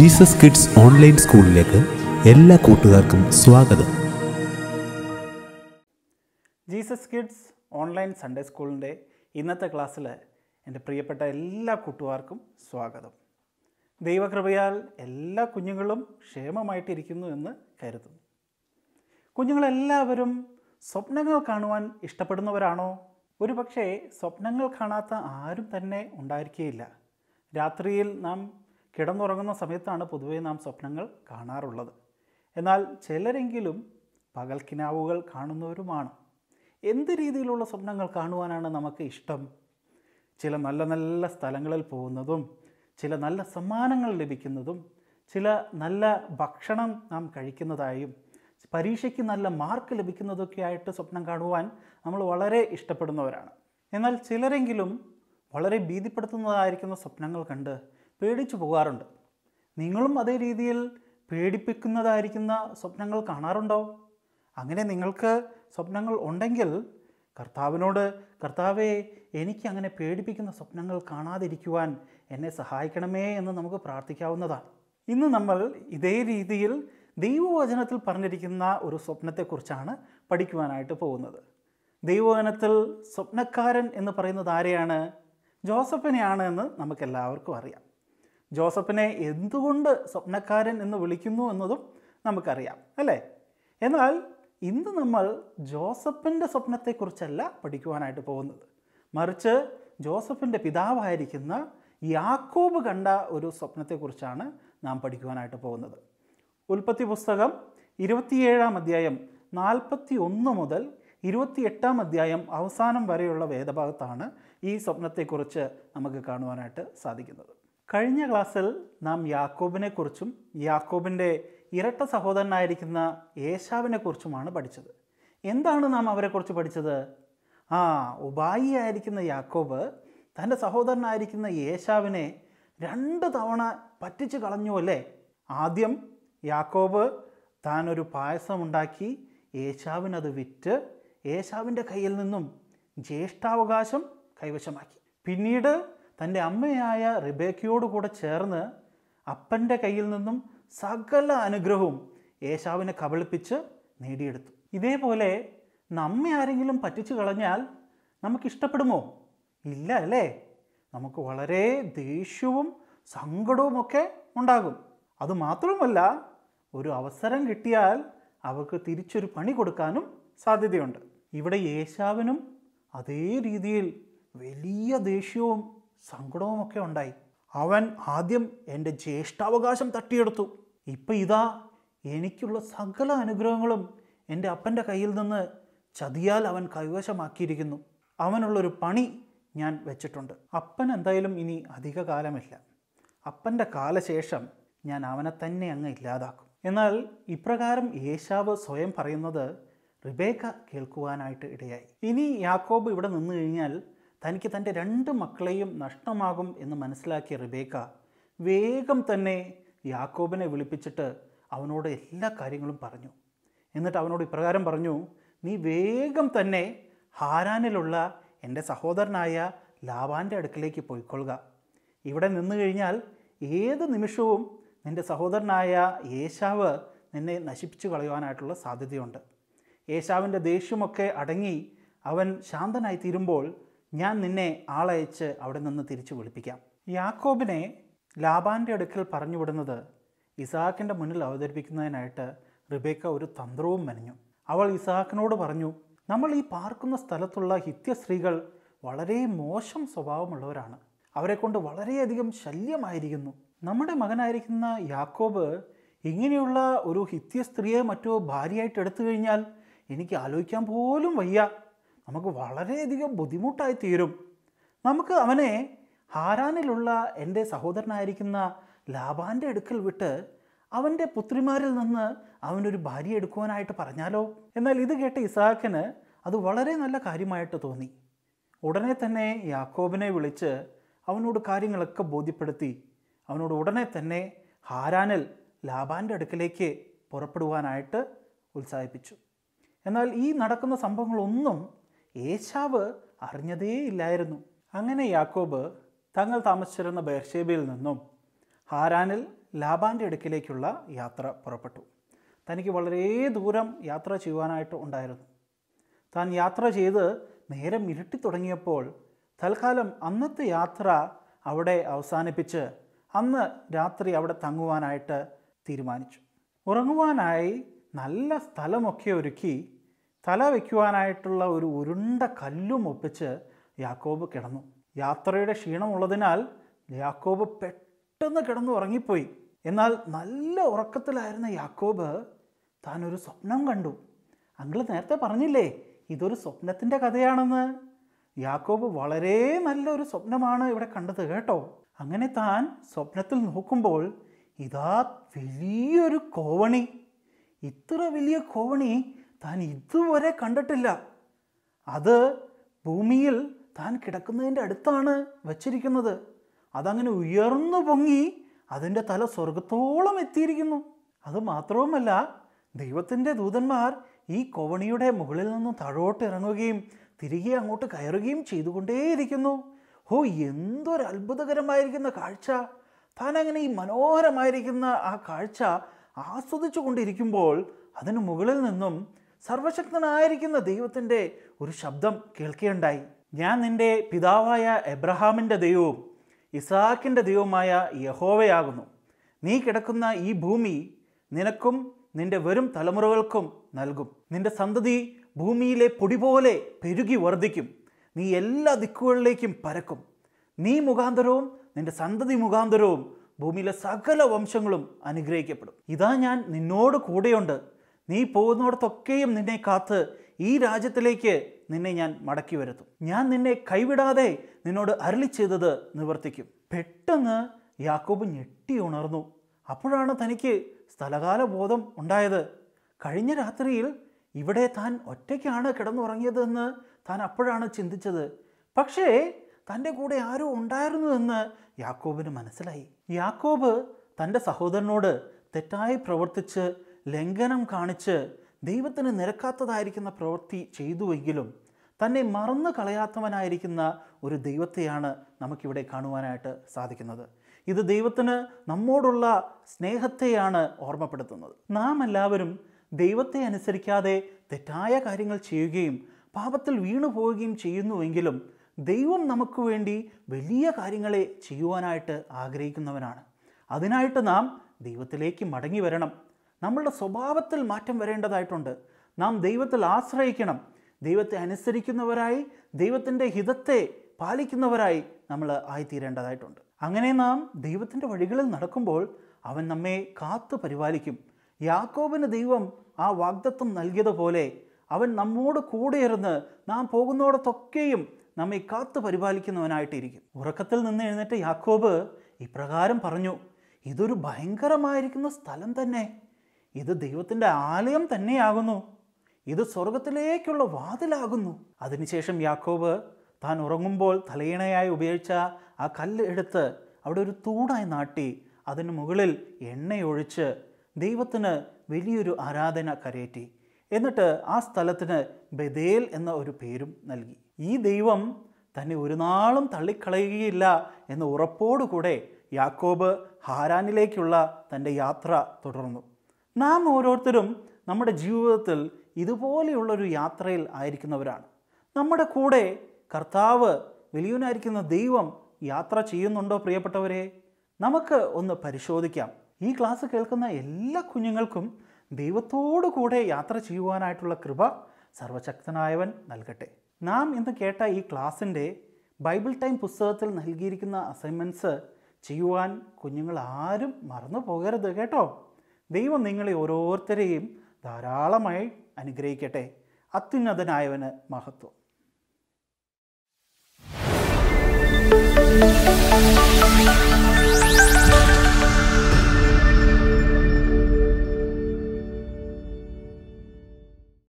Jesus kids online സ്കൂളിലേക്ക് എല്ലാ കൂട്ടുകാർക്കും സ്വാഗതം ജീസസ് കിഡ്സ് ഓൺലൈൻ സൺഡേ സ്കൂളിൻ്റെ ഇന്നത്തെ ക്ലാസ്സിൽ എൻ്റെ പ്രിയപ്പെട്ട എല്ലാ കൂട്ടുകാർക്കും സ്വാഗതം ദൈവകൃപയാൽ എല്ലാ കുഞ്ഞുങ്ങളും ക്ഷേമമായിട്ടിരിക്കുന്നു എന്ന് കരുതുന്നു കുഞ്ഞുങ്ങളെല്ലാവരും സ്വപ്നങ്ങൾ കാണുവാൻ ഇഷ്ടപ്പെടുന്നവരാണോ ഒരു പക്ഷേ സ്വപ്നങ്ങൾ കാണാത്ത ആരും തന്നെ ഉണ്ടായിരിക്കുകയില്ല രാത്രിയിൽ നാം കിടന്നുറങ്ങുന്ന സമയത്താണ് പൊതുവേ നാം സ്വപ്നങ്ങൾ കാണാറുള്ളത് എന്നാൽ ചിലരെങ്കിലും പകൽക്കിനാവുകൾ കാണുന്നവരുമാണ് എന്ത് രീതിയിലുള്ള സ്വപ്നങ്ങൾ കാണുവാനാണ് നമുക്ക് ഇഷ്ടം ചില നല്ല നല്ല സ്ഥലങ്ങളിൽ പോകുന്നതും ചില നല്ല സമ്മാനങ്ങൾ ലഭിക്കുന്നതും ചില നല്ല ഭക്ഷണം നാം കഴിക്കുന്നതായും പരീക്ഷയ്ക്ക് നല്ല മാർക്ക് ലഭിക്കുന്നതൊക്കെ ആയിട്ട് സ്വപ്നം കാണുവാൻ നമ്മൾ വളരെ ഇഷ്ടപ്പെടുന്നവരാണ് എന്നാൽ ചിലരെങ്കിലും വളരെ ഭീതിപ്പെടുത്തുന്നതായിരിക്കുന്ന സ്വപ്നങ്ങൾ കണ്ട് പേടിച്ചു പോകാറുണ്ട് നിങ്ങളും അതേ രീതിയിൽ പേടിപ്പിക്കുന്നതായിരിക്കുന്ന സ്വപ്നങ്ങൾ കാണാറുണ്ടോ അങ്ങനെ നിങ്ങൾക്ക് സ്വപ്നങ്ങൾ ഉണ്ടെങ്കിൽ കർത്താവിനോട് കർത്താവെ എനിക്ക് അങ്ങനെ പേടിപ്പിക്കുന്ന സ്വപ്നങ്ങൾ കാണാതിരിക്കുവാൻ എന്നെ സഹായിക്കണമേ എന്ന് നമുക്ക് പ്രാർത്ഥിക്കാവുന്നതാണ് ഇന്ന് നമ്മൾ ഇതേ രീതിയിൽ ദൈവവചനത്തിൽ പറഞ്ഞിരിക്കുന്ന ഒരു സ്വപ്നത്തെക്കുറിച്ചാണ് പഠിക്കുവാനായിട്ട് പോകുന്നത് ദൈവവചനത്തിൽ സ്വപ്നക്കാരൻ എന്ന് പറയുന്നത് ആരെയാണ് ജോസഫിനെയാണ് എന്ന് നമുക്കെല്ലാവർക്കും അറിയാം ജോസഫിനെ എന്തുകൊണ്ട് സ്വപ്നക്കാരൻ എന്ന് വിളിക്കുന്നു എന്നതും നമുക്കറിയാം അല്ലേ എന്നാൽ ഇന്ന് നമ്മൾ ജോസഫിൻ്റെ സ്വപ്നത്തെക്കുറിച്ചല്ല പഠിക്കുവാനായിട്ട് പോകുന്നത് മറിച്ച് ജോസഫിൻ്റെ പിതാവായിരിക്കുന്ന യാക്കോബ് കണ്ട ഒരു സ്വപ്നത്തെക്കുറിച്ചാണ് നാം പഠിക്കുവാനായിട്ട് പോകുന്നത് ഉൽപ്പത്തി പുസ്തകം ഇരുപത്തിയേഴാം അധ്യായം നാൽപ്പത്തി ഒന്ന് മുതൽ ഇരുപത്തിയെട്ടാം അധ്യായം അവസാനം വരെയുള്ള വേദഭാഗത്താണ് ഈ സ്വപ്നത്തെക്കുറിച്ച് നമുക്ക് കാണുവാനായിട്ട് സാധിക്കുന്നത് കഴിഞ്ഞ ക്ലാസ്സിൽ നാം യാക്കോബിനെ കുറിച്ചും യാക്കോബിൻ്റെ ഇരട്ട സഹോദരനായിരിക്കുന്ന ഏശാവിനെ കുറിച്ചുമാണ് പഠിച്ചത് എന്താണ് നാം അവരെക്കുറിച്ച് പഠിച്ചത് ആ ഉപായി ആയിരിക്കുന്ന യാക്കോബ് തൻ്റെ സഹോദരനായിരിക്കുന്ന ഏശാവിനെ രണ്ട് തവണ പറ്റിച്ച് കളഞ്ഞു അല്ലേ ആദ്യം യാക്കോബ് താൻ ഒരു പായസം ഉണ്ടാക്കി ഏശാവിനത് വിറ്റ് ഏശാവിൻ്റെ കയ്യിൽ നിന്നും ജ്യേഷ്ഠാവകാശം കൈവശമാക്കി പിന്നീട് തൻ്റെ അമ്മയായ റിബേക്കയോട് കൂടെ ചേർന്ന് അപ്പൻ്റെ കയ്യിൽ നിന്നും സകല അനുഗ്രഹവും ഏശാവിനെ കബളിപ്പിച്ച് നേടിയെടുത്തു ഇതേപോലെ നമ്മെ ആരെങ്കിലും പറ്റിച്ചു കളഞ്ഞാൽ നമുക്കിഷ്ടപ്പെടുമോ ഇല്ല അല്ലേ നമുക്ക് വളരെ ദേഷ്യവും സങ്കടവും ഒക്കെ ഉണ്ടാകും അതുമാത്രമല്ല ഒരു അവസരം കിട്ടിയാൽ അവർക്ക് തിരിച്ചൊരു പണി കൊടുക്കാനും സാധ്യതയുണ്ട് ഇവിടെ യേശാവിനും അതേ രീതിയിൽ വലിയ ദേഷ്യവും സങ്കടവും ഒക്കെ ഉണ്ടായി അവൻ ആദ്യം എൻ്റെ ജ്യേഷ്ഠാവകാശം തട്ടിയെടുത്തു ഇപ്പം ഇതാ എനിക്കുള്ള സകല അനുഗ്രഹങ്ങളും എൻ്റെ അപ്പൻ്റെ കയ്യിൽ നിന്ന് ചതിയാൽ അവൻ കൈവശമാക്കിയിരിക്കുന്നു അവനുള്ളൊരു പണി ഞാൻ വെച്ചിട്ടുണ്ട് അപ്പൻ എന്തായാലും ഇനി അധിക കാലമില്ല അപ്പൻ്റെ കാലശേഷം ഞാൻ അവനെ തന്നെ അങ്ങ് ഇല്ലാതാക്കും എന്നാൽ ഇപ്രകാരം യേശാവ് സ്വയം പറയുന്നത് റിബേക്ക കേൾക്കുവാനായിട്ട് ഇടയായി ഇനി യാക്കോബ് ഇവിടെ നിന്നു കഴിഞ്ഞാൽ തനിക്ക് തൻ്റെ രണ്ട് മക്കളെയും നഷ്ടമാകും എന്ന് മനസ്സിലാക്കിയ റിബേക്ക വേഗം തന്നെ യാക്കോബിനെ വിളിപ്പിച്ചിട്ട് അവനോട് എല്ലാ കാര്യങ്ങളും പറഞ്ഞു എന്നിട്ട് അവനോട് ഇപ്രകാരം പറഞ്ഞു നീ വേഗം തന്നെ ഹാരാനിലുള്ള എൻ്റെ സഹോദരനായ ലാവാൻ്റെ അടുക്കിലേക്ക് പോയിക്കൊള്ളുക ഇവിടെ നിന്നു കഴിഞ്ഞാൽ ഏത് നിമിഷവും നിൻ്റെ സഹോദരനായ യേശാവ് നിന്നെ നശിപ്പിച്ചു കളയുവാനായിട്ടുള്ള സാധ്യതയുണ്ട് യേശാവിൻ്റെ ദേഷ്യമൊക്കെ അടങ്ങി അവൻ ശാന്തനായി തീരുമ്പോൾ ഞാൻ നിന്നെ ആളയച്ച് അവിടെ നിന്ന് തിരിച്ചു വിളിപ്പിക്കാം യാക്കോബിനെ ലാബാൻ്റെ അടുക്കൽ പറഞ്ഞു വിടുന്നത് ഇസാക്കിൻ്റെ മുന്നിൽ അവതരിപ്പിക്കുന്നതിനായിട്ട് റിബേക്ക ഒരു തന്ത്രവും മെനഞ്ഞു അവൾ ഇസാക്കിനോട് പറഞ്ഞു നമ്മൾ ഈ പാർക്കുന്ന സ്ഥലത്തുള്ള ഹിത്യ സ്ത്രീകൾ വളരെ മോശം സ്വഭാവമുള്ളവരാണ് അവരെ കൊണ്ട് വളരെയധികം ശല്യമായിരിക്കുന്നു നമ്മുടെ മകനായിരിക്കുന്ന യാക്കോബ് ഇങ്ങനെയുള്ള ഒരു ഹിത്യ സ്ത്രീയെ മറ്റോ ഭാര്യയായിട്ട് എടുത്തു കഴിഞ്ഞാൽ എനിക്ക് ആലോചിക്കാൻ പോലും വയ്യ നമുക്ക് വളരെയധികം ബുദ്ധിമുട്ടായി തീരും നമുക്ക് അവനെ ഹാരാനിലുള്ള എൻ്റെ സഹോദരനായിരിക്കുന്ന ലാബാൻ്റെ അടുക്കൽ വിട്ട് അവൻ്റെ പുത്രിമാരിൽ നിന്ന് അവനൊരു ഭാര്യ എടുക്കുവാനായിട്ട് പറഞ്ഞാലോ എന്നാൽ ഇത് കേട്ട ഇസാക്കിന് അത് വളരെ നല്ല കാര്യമായിട്ട് തോന്നി ഉടനെ തന്നെ യാക്കോബിനെ വിളിച്ച് അവനോട് കാര്യങ്ങളൊക്കെ ബോധ്യപ്പെടുത്തി അവനോട് ഉടനെ തന്നെ ഹാരാനിൽ ലാബാൻ്റെ അടുക്കലേക്ക് പുറപ്പെടുവാനായിട്ട് ഉത്സാഹിപ്പിച്ചു എന്നാൽ ഈ നടക്കുന്ന സംഭവങ്ങളൊന്നും ഏശാവ് അറിഞ്ഞതേ ഇല്ലായിരുന്നു അങ്ങനെ യാക്കോബ് തങ്ങൾ താമസിച്ചിരുന്ന ബേർഷേബയിൽ നിന്നും ഹാരാനിൽ ലാബാൻ്റെ അടുക്കിലേക്കുള്ള യാത്ര പുറപ്പെട്ടു തനിക്ക് വളരെ ദൂരം യാത്ര ചെയ്യുവാനായിട്ട് ഉണ്ടായിരുന്നു താൻ യാത്ര ചെയ്ത് നേരം ഇരുട്ടി തുടങ്ങിയപ്പോൾ തൽക്കാലം അന്നത്തെ യാത്ര അവിടെ അവസാനിപ്പിച്ച് അന്ന് രാത്രി അവിടെ തങ്ങുവാനായിട്ട് തീരുമാനിച്ചു ഉറങ്ങുവാനായി നല്ല സ്ഥലമൊക്കെ ഒരുക്കി തല വയ്ക്കുവാനായിട്ടുള്ള ഒരു ഉരുണ്ട കല്ലും ഒപ്പിച്ച് യാക്കോബ് കിടന്നു യാത്രയുടെ ക്ഷീണമുള്ളതിനാൽ യാക്കോബ് പെട്ടെന്ന് കിടന്നു ഉറങ്ങിപ്പോയി എന്നാൽ നല്ല ഉറക്കത്തിലായിരുന്ന യാക്കോബ് താൻ ഒരു സ്വപ്നം കണ്ടു അങ്കിൾ നേരത്തെ പറഞ്ഞില്ലേ ഇതൊരു സ്വപ്നത്തിൻ്റെ കഥയാണെന്ന് യാക്കോബ് വളരെ നല്ലൊരു സ്വപ്നമാണ് ഇവിടെ കണ്ടത് കേട്ടോ അങ്ങനെ താൻ സ്വപ്നത്തിൽ നോക്കുമ്പോൾ ഇതാ വലിയൊരു കോവണി ഇത്ര വലിയ കോവണി താൻ ഇതുവരെ കണ്ടിട്ടില്ല അത് ഭൂമിയിൽ താൻ കിടക്കുന്നതിൻ്റെ അടുത്താണ് വച്ചിരിക്കുന്നത് അതങ്ങനെ ഉയർന്നു പൊങ്ങി അതിൻ്റെ തല സ്വർഗത്തോളം എത്തിയിരിക്കുന്നു അത് മാത്രവുമല്ല ദൈവത്തിൻ്റെ ദൂതന്മാർ ഈ കോവണിയുടെ മുകളിൽ നിന്നും താഴോട്ട് ഇറങ്ങുകയും തിരികെ അങ്ങോട്ട് കയറുകയും ചെയ്തുകൊണ്ടേയിരിക്കുന്നു ഓ എന്തൊരു അത്ഭുതകരമായിരിക്കുന്ന കാഴ്ച താൻ അങ്ങനെ ഈ മനോഹരമായിരിക്കുന്ന ആ കാഴ്ച ആസ്വദിച്ചു കൊണ്ടിരിക്കുമ്പോൾ അതിന് മുകളിൽ നിന്നും സർവശക്തനായിരിക്കുന്ന ദൈവത്തിൻ്റെ ഒരു ശബ്ദം കേൾക്കുകയുണ്ടായി ഞാൻ നിന്റെ പിതാവായ എബ്രഹാമിൻ്റെ ദൈവവും ഇസാക്കിൻ്റെ ദൈവമായ യഹോവയാകുന്നു നീ കിടക്കുന്ന ഈ ഭൂമി നിനക്കും നിന്റെ വരും തലമുറകൾക്കും നൽകും നിന്റെ സന്തതി ഭൂമിയിലെ പൊടി പോലെ പെരുകി വർദ്ധിക്കും നീ എല്ലാ ദിക്കുകളിലേക്കും പരക്കും നീ മുഖാന്തരവും നിന്റെ സന്തതി മുഖാന്തരവും ഭൂമിയിലെ സകല വംശങ്ങളും അനുഗ്രഹിക്കപ്പെടും ഇതാ ഞാൻ നിന്നോട് കൂടെയുണ്ട് നീ പോകുന്നിടത്തൊക്കെയും നിന്നെ കാത്ത് ഈ രാജ്യത്തിലേക്ക് നിന്നെ ഞാൻ മടക്കി വരുത്തും ഞാൻ നിന്നെ കൈവിടാതെ നിന്നോട് അരളി ചെയ്തത് നിവർത്തിക്കും പെട്ടെന്ന് യാക്കോബ് ഞെട്ടി ഉണർന്നു അപ്പോഴാണ് തനിക്ക് സ്ഥലകാല ബോധം ഉണ്ടായത് കഴിഞ്ഞ രാത്രിയിൽ ഇവിടെ താൻ ഒറ്റയ്ക്കാണ് കിടന്നുറങ്ങിയതെന്ന് താൻ അപ്പോഴാണ് ചിന്തിച്ചത് പക്ഷേ തൻ്റെ കൂടെ ആരോ ഉണ്ടായിരുന്നു എന്ന് യാക്കോബിന് മനസ്സിലായി യാക്കോബ് തൻ്റെ സഹോദരനോട് തെറ്റായി പ്രവർത്തിച്ച് ലംഘനം കാണിച്ച് ദൈവത്തിന് നിരക്കാത്തതായിരിക്കുന്ന പ്രവൃത്തി ചെയ്തുവെങ്കിലും തന്നെ മറന്നു കളയാത്തവനായിരിക്കുന്ന ഒരു ദൈവത്തെയാണ് നമുക്കിവിടെ കാണുവാനായിട്ട് സാധിക്കുന്നത് ഇത് ദൈവത്തിന് നമ്മോടുള്ള സ്നേഹത്തെയാണ് ഓർമ്മപ്പെടുത്തുന്നത് നാം എല്ലാവരും ദൈവത്തെ അനുസരിക്കാതെ തെറ്റായ കാര്യങ്ങൾ ചെയ്യുകയും പാപത്തിൽ വീണു പോവുകയും ചെയ്യുന്നുവെങ്കിലും ദൈവം നമുക്ക് വേണ്ടി വലിയ കാര്യങ്ങളെ ചെയ്യുവാനായിട്ട് ആഗ്രഹിക്കുന്നവനാണ് അതിനായിട്ട് നാം ദൈവത്തിലേക്ക് മടങ്ങി വരണം നമ്മളുടെ സ്വഭാവത്തിൽ മാറ്റം വരേണ്ടതായിട്ടുണ്ട് നാം ദൈവത്തിൽ ആശ്രയിക്കണം ദൈവത്തെ അനുസരിക്കുന്നവരായി ദൈവത്തിൻ്റെ ഹിതത്തെ പാലിക്കുന്നവരായി നമ്മൾ ആയിത്തീരേണ്ടതായിട്ടുണ്ട് അങ്ങനെ നാം ദൈവത്തിൻ്റെ വഴികളിൽ നടക്കുമ്പോൾ അവൻ നമ്മെ കാത്തു പരിപാലിക്കും യാക്കോബിന് ദൈവം ആ വാഗ്ദത്വം നൽകിയതുപോലെ അവൻ നമ്മോട് കൂടെയിരുന്ന് നാം പോകുന്നിടത്തൊക്കെയും നമ്മെ കാത്തു പരിപാലിക്കുന്നവനായിട്ടിരിക്കും ഉറക്കത്തിൽ നിന്ന് എഴുന്നേറ്റ് യാക്കോബ് ഇപ്രകാരം പറഞ്ഞു ഇതൊരു ഭയങ്കരമായിരിക്കുന്ന സ്ഥലം തന്നെ ഇത് ദൈവത്തിൻ്റെ ആലയം തന്നെയാകുന്നു ഇത് സ്വർഗത്തിലേക്കുള്ള വാതിലാകുന്നു അതിനുശേഷം യാക്കോബ് താൻ ഉറങ്ങുമ്പോൾ തലയിണയായി ഉപയോഗിച്ച ആ കല്ല് എടുത്ത് അവിടെ ഒരു തൂണായി നാട്ടി അതിന് മുകളിൽ എണ്ണയൊഴിച്ച് ദൈവത്തിന് വലിയൊരു ആരാധന കരയേറ്റി എന്നിട്ട് ആ സ്ഥലത്തിന് ബദേൽ എന്ന ഒരു പേരും നൽകി ഈ ദൈവം തന്നെ ഒരു നാളും തള്ളിക്കളയുകയില്ല എന്ന ഉറപ്പോടുകൂടെ യാക്കോബ് ഹാരാനിലേക്കുള്ള തൻ്റെ യാത്ര തുടർന്നു നാം ഓരോരുത്തരും നമ്മുടെ ജീവിതത്തിൽ ഇതുപോലെയുള്ളൊരു യാത്രയിൽ ആയിരിക്കുന്നവരാണ് നമ്മുടെ കൂടെ കർത്താവ് വലിയവനായിരിക്കുന്ന ദൈവം യാത്ര ചെയ്യുന്നുണ്ടോ പ്രിയപ്പെട്ടവരെ നമുക്ക് ഒന്ന് പരിശോധിക്കാം ഈ ക്ലാസ് കേൾക്കുന്ന എല്ലാ കുഞ്ഞുങ്ങൾക്കും ദൈവത്തോടു കൂടെ യാത്ര ചെയ്യുവാനായിട്ടുള്ള കൃപ സർവശക്തനായവൻ നൽകട്ടെ നാം ഇന്ന് കേട്ട ഈ ക്ലാസ്സിൻ്റെ ബൈബിൾ ടൈം പുസ്തകത്തിൽ നൽകിയിരിക്കുന്ന അസൈൻമെൻറ്റ്സ് ചെയ്യുവാൻ കുഞ്ഞുങ്ങൾ ആരും മറന്നു പോകരുത് കേട്ടോ ദൈവം നിങ്ങളെ ഓരോരുത്തരെയും ധാരാളമായി അനുഗ്രഹിക്കട്ടെ അത്യുന്നതനായവന് മഹത്വം